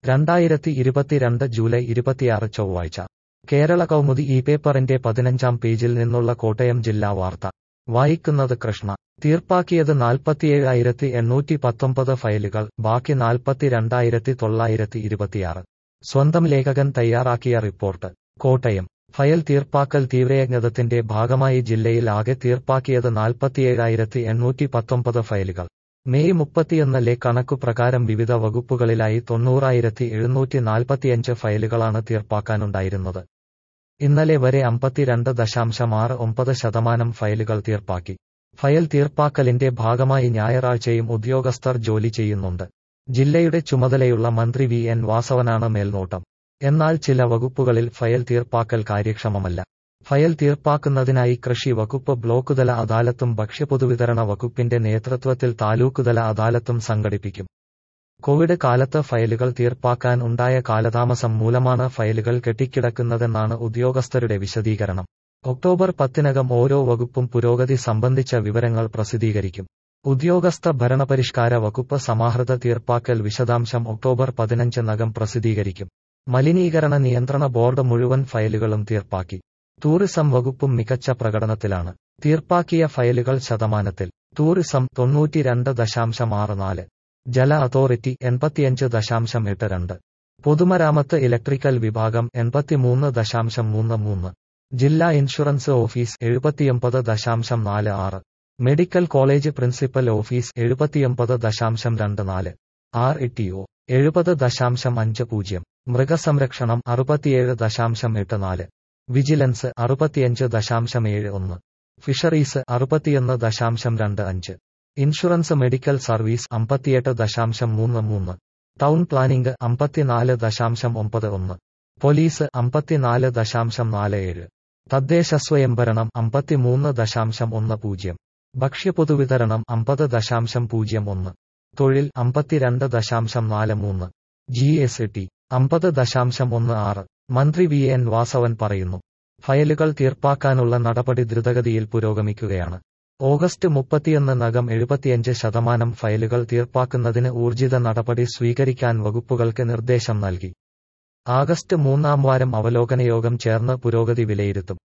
രണ്ടായിരത്തി ഇരുപത്തിരണ്ട് ജൂലൈ ഇരുപത്തിയാറ് ചൊവ്വാഴ്ച കേരള കൗമുദി ഈ പേപ്പറിന്റെ പതിനഞ്ചാം പേജിൽ നിന്നുള്ള കോട്ടയം ജില്ലാ വാർത്ത വായിക്കുന്നത് കൃഷ്ണ തീർപ്പാക്കിയത് നാൽപ്പത്തിയേഴായിരത്തി എണ്ണൂറ്റി പത്തൊമ്പത് ഫയലുകൾ ബാക്കി നാൽപ്പത്തിരണ്ടായിരത്തി തൊള്ളായിരത്തി ഇരുപത്തിയാറ് സ്വന്തം ലേഖകൻ തയ്യാറാക്കിയ റിപ്പോർട്ട് കോട്ടയം ഫയൽ തീർപ്പാക്കൽ തീവ്രയജ്ഞതത്തിന്റെ ഭാഗമായി ജില്ലയിൽ ആകെ തീർപ്പാക്കിയത് നാൽപ്പത്തിയേഴായിരത്തി എണ്ണൂറ്റി പത്തൊമ്പത് ഫയലുകൾ മെയ് മുപ്പത്തിയൊന്നിലെ കണക്കു പ്രകാരം വിവിധ വകുപ്പുകളിലായി തൊണ്ണൂറായിരത്തി എഴുന്നൂറ്റി നാൽപ്പത്തിയഞ്ച് ഫയലുകളാണ് തീർപ്പാക്കാനുണ്ടായിരുന്നത് ഇന്നലെ വരെ അമ്പത്തിരണ്ട് ദശാംശം ആറ് ഒമ്പത് ശതമാനം ഫയലുകൾ തീർപ്പാക്കി ഫയൽ തീർപ്പാക്കലിന്റെ ഭാഗമായി ഞായറാഴ്ചയും ഉദ്യോഗസ്ഥർ ജോലി ചെയ്യുന്നുണ്ട് ജില്ലയുടെ ചുമതലയുള്ള മന്ത്രി വി എൻ വാസവനാണ് മേൽനോട്ടം എന്നാൽ ചില വകുപ്പുകളിൽ ഫയൽ തീർപ്പാക്കൽ കാര്യക്ഷമമല്ല ഫയൽ തീർപ്പാക്കുന്നതിനായി കൃഷി വകുപ്പ് ബ്ലോക്കുതല അദാലത്തും ഭക്ഷ്യപൊതുവിതരണ വകുപ്പിന്റെ നേതൃത്വത്തിൽ താലൂക്കുതല അദാലത്തും സംഘടിപ്പിക്കും കോവിഡ് കാലത്ത് ഫയലുകൾ തീർപ്പാക്കാൻ ഉണ്ടായ കാലതാമസം മൂലമാണ് ഫയലുകൾ കെട്ടിക്കിടക്കുന്നതെന്നാണ് ഉദ്യോഗസ്ഥരുടെ വിശദീകരണം ഒക്ടോബർ പത്തിനകം ഓരോ വകുപ്പും പുരോഗതി സംബന്ധിച്ച വിവരങ്ങൾ പ്രസിദ്ധീകരിക്കും ഉദ്യോഗസ്ഥ ഭരണപരിഷ്കാര വകുപ്പ് സമാഹൃത തീർപ്പാക്കൽ വിശദാംശം ഒക്ടോബർ പതിനഞ്ചിനകം പ്രസിദ്ധീകരിക്കും മലിനീകരണ നിയന്ത്രണ ബോർഡ് മുഴുവൻ ഫയലുകളും തീർപ്പാക്കി ടൂറിസം വകുപ്പും മികച്ച പ്രകടനത്തിലാണ് തീർപ്പാക്കിയ ഫയലുകൾ ശതമാനത്തിൽ ടൂറിസം തൊണ്ണൂറ്റിരണ്ട് ദശാംശം ആറ് നാല് ജല അതോറിറ്റി എൺപത്തിയഞ്ച് ദശാംശം എട്ട് രണ്ട് പൊതുമരാമത്ത് ഇലക്ട്രിക്കൽ വിഭാഗം എൺപത്തിമൂന്ന് ദശാംശം മൂന്ന് മൂന്ന് ജില്ലാ ഇൻഷുറൻസ് ഓഫീസ് എഴുപത്തിയൊമ്പത് ദശാംശം നാല് ആറ് മെഡിക്കൽ കോളേജ് പ്രിൻസിപ്പൽ ഓഫീസ് എഴുപത്തിയൊമ്പത് ദശാംശം രണ്ട് നാല് ആർ ഇ എഴുപത് ദശാംശം അഞ്ച് പൂജ്യം മൃഗസംരക്ഷണം അറുപത്തിയേഴ് ദശാംശം എട്ട് നാല് വിജിലൻസ് അറുപത്തിയഞ്ച് ദശാംശം ഏഴ് ഒന്ന് ഫിഷറീസ് അറുപത്തിയൊന്ന് ദശാംശം രണ്ട് അഞ്ച് ഇൻഷുറൻസ് മെഡിക്കൽ സർവീസ് അമ്പത്തിയെട്ട് ദശാംശം മൂന്ന് മൂന്ന് ടൗൺ പ്ലാനിംഗ് അമ്പത്തിനാല് ദശാംശം ഒമ്പത് ഒന്ന് പോലീസ് അമ്പത്തിനാല് ദശാംശം നാല് ഏഴ് തദ്ദേശ സ്വയംഭരണം അമ്പത്തിമൂന്ന് ദശാംശം ഒന്ന് പൂജ്യം ഭക്ഷ്യപൊതുവിതരണം അമ്പത് ദശാംശം പൂജ്യം ഒന്ന് തൊഴിൽ അമ്പത്തിരണ്ട് ദശാംശം നാല് മൂന്ന് ജി എസ് ടി അമ്പത് ദശാംശം ഒന്ന് ആറ് മന്ത്രി വി എൻ വാസവൻ പറയുന്നു ഫയലുകൾ തീർപ്പാക്കാനുള്ള നടപടി ദ്രുതഗതിയിൽ പുരോഗമിക്കുകയാണ് ഓഗസ്റ്റ് മുപ്പത്തിയൊന്നിനകം എഴുപത്തിയഞ്ച് ശതമാനം ഫയലുകൾ തീർപ്പാക്കുന്നതിന് ഊർജിത നടപടി സ്വീകരിക്കാൻ വകുപ്പുകൾക്ക് നിർദ്ദേശം നൽകി ആഗസ്റ്റ് മൂന്നാം വാരം അവലോകന യോഗം ചേർന്ന് പുരോഗതി വിലയിരുത്തും